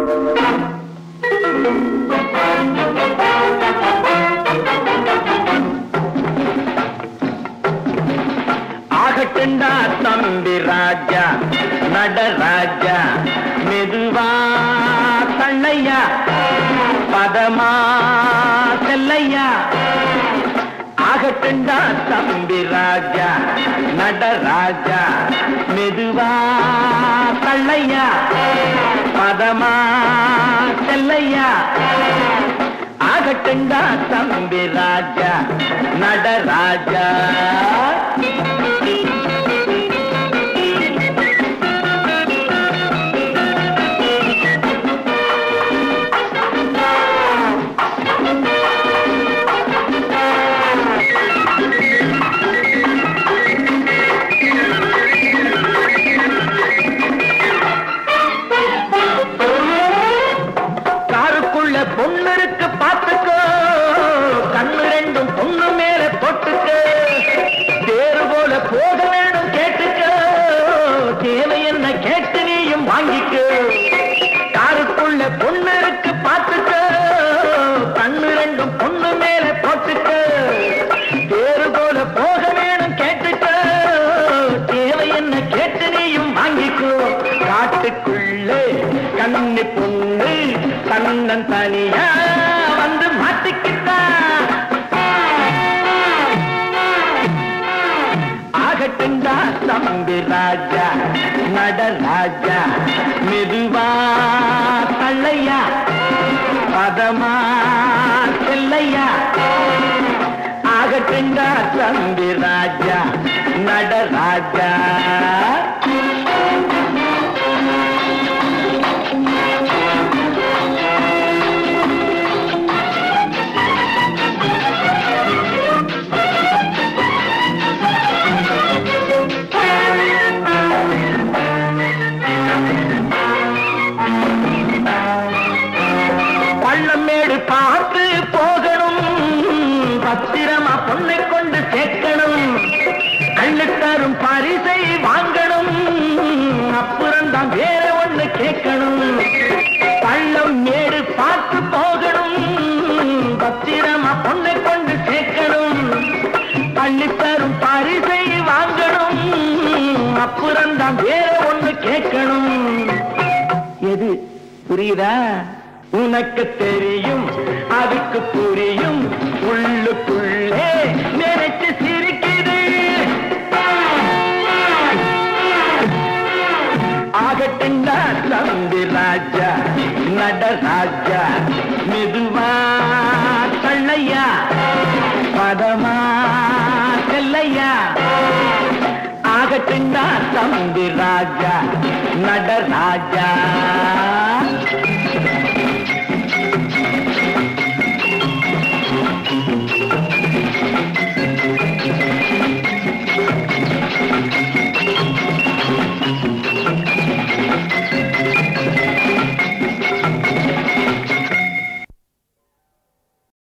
ஆகட்டுண்டா தம்பி ராஜா நடராஜா மெதுவா தள்ளையா பதமா செல்லையா ஆகட்டுண்டா தம்பி ராஜா நடராஜா மெதுவா தள்ளையா பதமா செல்லையா ஆகட்டுண்டா தம்பி ராஜா நடராஜா காருக்குள்ள பொண்ணு இருக்கு பாத்துக்கோ கண்ணு ரெண்டும் பொண்ணு மேல தொட்டுக்கோ தேறு போல போக வேணும் கேட்டுக்கோ தேவை என்ன கேட்டு நீயும் வாங்கிக்கோ காருக்குள்ள பொண்ணு இருக்கு பாத்துக்கோ கண்ணு ரெண்டும் பொண்ணு மேல போட்டுக்கோ தேறு போல போக வேணும் கேட்டுக்கோ தேவை என்ன கேட்டு நீயும் வாங்கிக்கோ காட்டுக்குள்ளே கண்ணு பொண்ணு தன்னன் தனியா வந்து மாட்டிக்கிட்டா ஆகட்டுண்டா தம்பி ராஜா நடராஜா மெதுவா தள்ளையா பதமா செல்லையா ஆகட்டுண்டா தம்பி ராஜா நடராஜா பள்ளமேடு பார்த்து போகணும் பத்திரமா பொண்ணை கொண்டு சேர்க்கணும் அள்ளுத்தரும் பரிசை வாங்கணும் அப்புறம் தான் வேற ஒண்ணு கேட்கணும் பள்ளம் மேடு பார்த்து போகணும் பத்திரமா பொண்ணை கொண்டு சேர்க்கணும் அள்ளித்தரும் பரிசை வாங்கணும் அப்புறம் தான் வேற ஒண்ணு கேட்கணும் எது புரியுதா உனக்கு தெரியும் அதுக்கு புரியும் உள்ளுக்குள்ளே நினைச்சு சிரிக்குது ஆகட்டுண்டா தம்பி ராஜா நடராஜா மெதுவா தள்ளையா பதமா செல்லையா ஆகட்டுண்டா தம்பி ராஜா நடராஜா